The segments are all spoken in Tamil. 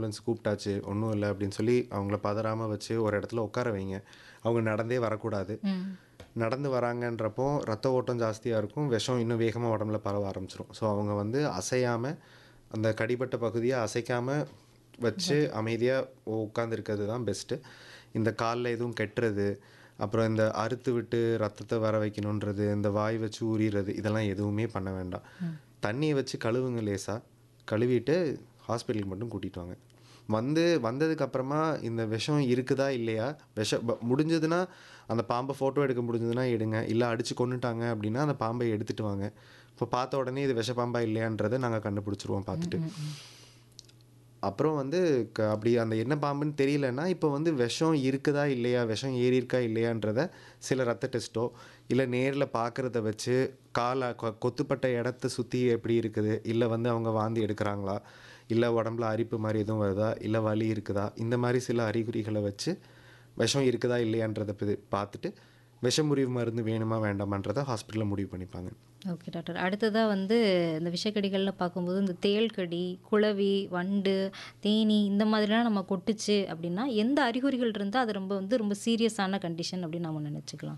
ஆம்புலன்ஸ் கூப்பிட்டாச்சு ஒன்றும் இல்லை அப்படின்னு சொல்லி அவங்கள பதறாமல் வச்சு ஒரு இடத்துல உட்கார வைங்க அவங்க நடந்தே வரக்கூடாது ம் நடந்து வராங்கன்றப்போ ரத்த ஓட்டம் ஜாஸ்தியாக இருக்கும் விஷம் இன்னும் வேகமாக உடம்புல பரவ ஆரம்பிச்சிரும் ஸோ அவங்க வந்து அசையாமல் அந்த கடிபட்ட பகுதியை அசைக்காமல் வச்சு அமைதியாக உட்காந்துருக்கிறது தான் பெஸ்ட்டு இந்த காலில் எதுவும் கெட்டுறது அப்புறம் இந்த அறுத்து விட்டு ரத்தத்தை வர வைக்கணுன்றது இந்த வாய் வச்சு ஊறிறது இதெல்லாம் எதுவுமே பண்ண வேண்டாம் தண்ணியை வச்சு கழுவுங்க லேசாக கழுவிட்டு ஹாஸ்பிட்டலுக்கு மட்டும் கூட்டிகிட்டு வாங்க வந்து வந்ததுக்கு அப்புறமா இந்த விஷம் இருக்குதா இல்லையா விஷம் ப- முடிஞ்சதுன்னா அந்த பாம்பை ஃபோட்டோ எடுக்க முடிஞ்சதுன்னா எடுங்க இல்லை அடித்து கொண்டுட்டாங்க அப்படின்னா அந்த பாம்பை எடுத்துட்டு வாங்க இப்போ பார்த்த உடனே இது விஷ பாம்பா இல்லையான்றதை நாங்கள் கண்டுபிடிச்சிருவோம் பார்த்துட்டு அப்புறம் வந்து க- அப்படி அந்த என்ன பாம்புன்னு தெரியலன்னா இப்போ வந்து விஷம் இருக்குதா இல்லையா விஷம் ஏறி இருக்கா இல்லையான்றத சில ரத்த டெஸ்ட்டோ இல்லை நேரில் பார்க்குறத வச்சு காலை கொ- கொத்துப்பட்ட இடத்த சுற்றி எப்படி இருக்குது இல்லை வந்து அவங்க வாந்தி எடுக்கிறாங்களா இல்லை உடம்புல அரிப்பு மாதிரி எதுவும் வருதா இல்லை வலி இருக்குதா இந்த மாதிரி சில அறிகுறிகளை வச்சு விஷம் இருக்குதா இல்லையான்றதை பத்தி பார்த்துட்டு விஷமுறிவு மருந்து வேணுமா வேண்டாமான்றதை ஹாஸ்பிட்டலில் முடிவு பண்ணிப்பாங்க ஓகே டாக்டர் அடுத்ததாக வந்து இந்த விஷக்கடிகளில் பார்க்கும்போது இந்த தேள்கடி குளவி வண்டு தேனி இந்த மாதிரிலாம் நம்ம கொட்டுச்சு அப்படின்னா எந்த அறிகுறிகள் இருந்தால் அது ரொம்ப வந்து ரொம்ப சீரியஸான கண்டிஷன் அப்படின்னு நம்ம நினச்சிக்கலாம்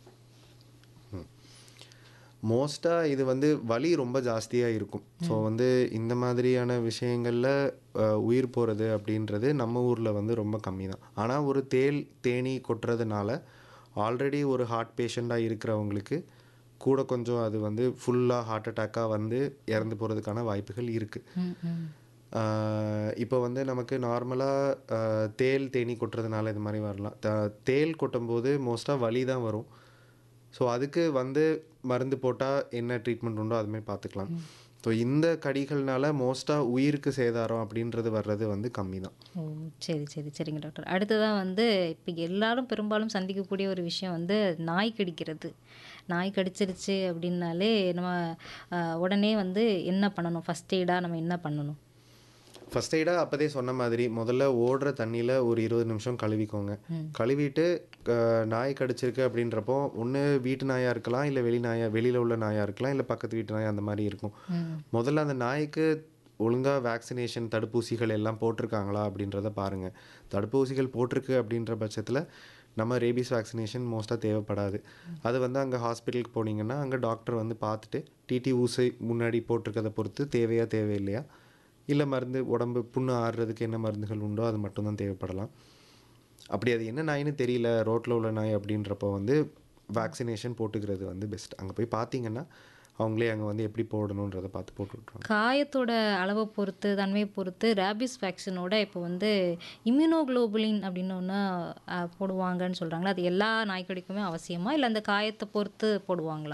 மோஸ்ட்டாக இது வந்து வலி ரொம்ப ஜாஸ்தியாக இருக்கும் ஸோ வந்து இந்த மாதிரியான விஷயங்களில் உயிர் போகிறது அப்படின்றது நம்ம ஊரில் வந்து ரொம்ப கம்மி தான் ஆனால் ஒரு தேள் தேனீ கொட்டுறதுனால ஆல்ரெடி ஒரு ஹார்ட் பேஷண்ட்டாக இருக்கிறவங்களுக்கு கூட கொஞ்சம் அது வந்து ஃபுல்லாக ஹார்ட் அட்டாக்காக வந்து இறந்து போகிறதுக்கான வாய்ப்புகள் இருக்குது ம் ம் இப்போ வந்து நமக்கு நார்மலாக தேள் தேனீ கொட்டுறதுனால இது மாதிரி வரலாம் த- தேள் கொட்டும்போது மோஸ்ட்டாக வலி தான் வரும் ஸோ அதுக்கு வந்து மருந்து போட்டால் என்ன ட்ரீட்மெண்ட் உண்டோ அதுமாதிரி பார்த்துக்கலாம் ஸோ இந்த கடிகள்னால மோஸ்ட்டாக உயிருக்கு சேதாரம் அப்படின்றது வர்றது வந்து கம்மி தான் ஓ சரி சரி சரிங்க டாக்டர் அடுத்ததாக வந்து இப்போ எல்லாரும் பெரும்பாலும் சந்திக்கக்கூடிய ஒரு விஷயம் வந்து நாய் கடிக்கிறது நாய் கடிச்சிருச்சு அப்படின்னாலே நம்ம ஆஹ், உடனே வந்து என்ன பண்ணணும் ஃபஸ்ட் எய்டாக நம்ம என்ன பண்ணணும் ஃபஸ்ட் எய்டாக அப்போதே சொன்ன மாதிரி முதல்ல ஓடுற தண்ணியில் ஒரு இருபது நிமிஷம் கழுவிக்கோங்க கழுவிட்டு அஹ், நாய் கடிச்சிருக்கு அப்படின்றப்போ ஒன்று வீட்டு நாயாக இருக்கலாம் இல்லை வெளி நாயா வெளியில் உள்ள நாயாக இருக்கலாம் இல்லை பக்கத்து வீட்டு நாய் அந்த மாதிரி இருக்கும் முதல்ல அந்த நாய்க்கு ஒழுங்காக வேக்சினேஷன் தடுப்பூசிகள் எல்லாம் போட்டிருக்காங்களா அப்படின்றத பாருங்கள் தடுப்பூசிகள் போட்டிருக்கு அப்படின்ற பட்சத்தில் நம்ம ரேபிஸ் வேக்சினேஷன் மோஸ்ட்டாக தேவைப்படாது அது வந்து அங்கே ஹாஸ்பிட்டலுக்கு போனீங்கன்னா அங்கே டாக்டர் வந்து பார்த்துட்டு டிடி ஊசி முன்னாடி போட்டிருக்கதை பொறுத்து தேவையா தேவையில்லையா இல்லை மருந்து உடம்பு புண்ணு ஆறுறதுக்கு என்ன மருந்துகள் உண்டோ அது மட்டும்தான் தேவைப்படலாம் அப்படி அது என்ன நாயின்னு தெரியல ரோட்டில் உள்ள நாய் அப்படின்றப்போ வந்து வேக்சினேஷன் போட்டுக்கிறது வந்து பெஸ்ட் அங்கே போய் பார்த்தீங்கன்னா அவங்களே அங்கே வந்து எப்படி போடணுன்றதை பார்த்து போட்டு விட்ருவாங்க காயத்தோட அளவை பொறுத்து தன்மையை பொறுத்து ரேபிஸ் வேக்சினோட இப்போ வந்து இம்யூனோகுளோபுலின் அப்படின்னு ஒன்று போடுவாங்கன்னு சொல்கிறாங்களா அது எல்லா நாய்க்கடிக்குமே அவசியமா இல்லை அந்த காயத்தை பொறுத்து போடுவாங்களா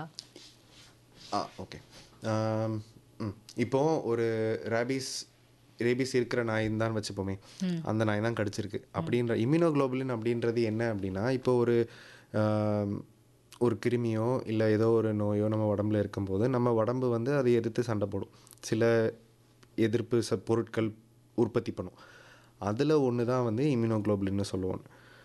ஆ ஓகே ம் இப்போ ஒரு ரேபிஸ் ரேபிஸ் இருக்கிற நாயின்னு தான் வச்சுப்போமே அந்த நாய் தான் கடிச்சிருக்கு அப்படின்ற இம்யூனோகுளோபுலின் அப்படின்றது என்ன அப்படின்னா இப்போ ஒரு ஆம், ஒரு கிருமியோ இல்லை ஏதோ ஒரு நோயோ நம்ம உடம்புல இருக்கும்போது நம்ம உடம்பு வந்து அதை எதிர்த்து சண்டை போடும் சில எதிர்ப்பு ச பொருட்கள் உற்பத்தி பண்ணும் அதில் ஒன்று தான் வந்து இம்யூனோகுளோபுலின்னு சொல்லுவோம்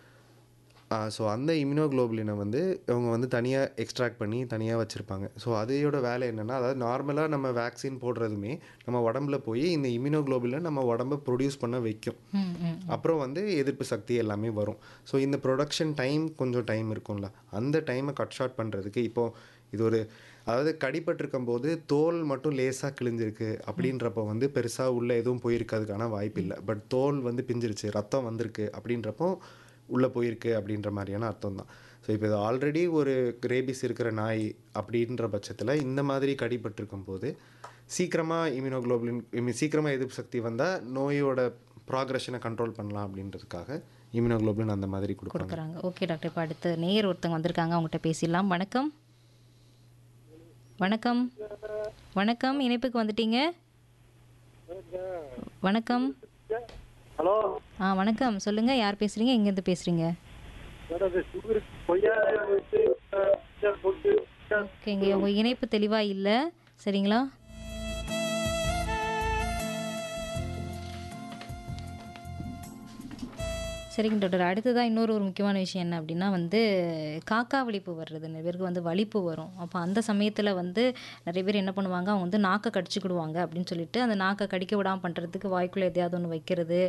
ஸோ அந்த இம்யூனோகுளோபுலினை வந்து அவங்க வந்து தனியாக எக்ஸ்ட்ராக்ட் பண்ணி தனியாக வச்சுருப்பாங்க ஸோ அதையோட வேலை என்னென்னா அதாவது நார்மலாக நம்ம வேக்சின் போடுறதுமே நம்ம உடம்புல போய் இந்த இம்யூனோகுளோபுலினை நம்ம உடம்ப ப்ரொடியூஸ் பண்ண வைக்கும் ம் ம் அப்புறம் வந்து எதிர்ப்பு சக்தி எல்லாமே வரும் ஸோ இந்த ப்ரொடக்ஷன் டைம் கொஞ்சம் டைம் இருக்கும்ல அந்த டைமை கட் ஷார்ட் பண்ணுறதுக்கு இப்போது இது ஒரு அதாவது கடிபட்டிருக்கும் போது தோல் மட்டும் லேசாக கிழிஞ்சிருக்கு அப்படின்றப்போ வந்து பெருசாக உள்ள எதுவும் போயிருக்கிறதுக்கான வாய்ப்பு இல்லை பட் தோல் வந்து பிஞ்சிருச்சு ரத்தம் வந்திருக்கு அப்படின்றப்போ உள்ளே போயிருக்கு அப்படின்ற மாதிரியான அர்த்தம் தான் ஸோ இப்போ இது ஆல்ரெடி ஒரு ரேபிஸ் இருக்கிற நாய் அப்படின்ற பட்சத்தில் இந்த மாதிரி கடிபட்டிருக்கும் போது சீக்கிரமாக இம்யூனோகுளோபுலின் சீக்கிரமாக எதிர்ப்பு சக்தி வந்தால் நோயோட ப்ராக்ரஷனை கண்ட்ரோல் பண்ணலாம் அப்படின்றதுக்காக இம்யூனோகுளோபுலின் அந்த மாதிரி கொடுப்பாங்க கொடுக்குறாங்க ஓகே டாக்டர் இப்போ அடுத்து நேயர் ஒருத்தவங்க வந்திருக்காங்க அவங்ககிட்ட பேசிடலாம் வணக்கம் வணக்கம் வணக்கம் இணைப்புக்கு வந்துட்டீங்க வணக்கம் ஹலோ ஆ வணக்கம் சொல்லுங்க யார் பேசுறீங்க எங்கேருந்து பேசுறீங்க மேடம் இது சுகர் கொய்யா வச்சு அஹ், போட்டு ஓகேங்க உங்க இணைப்பு தெளிவா இல்லை சரிங்களா சரிங்க டாக்டர் அடுத்ததாக இன்னொரு ஒரு முக்கியமான விஷயம் என்ன அப்படின்னா வந்து காக்கா வலிப்பு வர்றது நிறைய பேருக்கு வந்து வலிப்பு வரும் அப்போ அந்த சமயத்தில் வந்து நிறைய பேர் என்ன பண்ணுவாங்க அவங்க வந்து நாக்கை கடிச்சுக்கிடுவாங்க அப்படின்னு சொல்லிட்டு அந்த நாக்கை கடிக்க விடாமல் பண்ணுறதுக்கு வாய்க்குள்ளே எதையாவது ஒன்று வைக்கிறது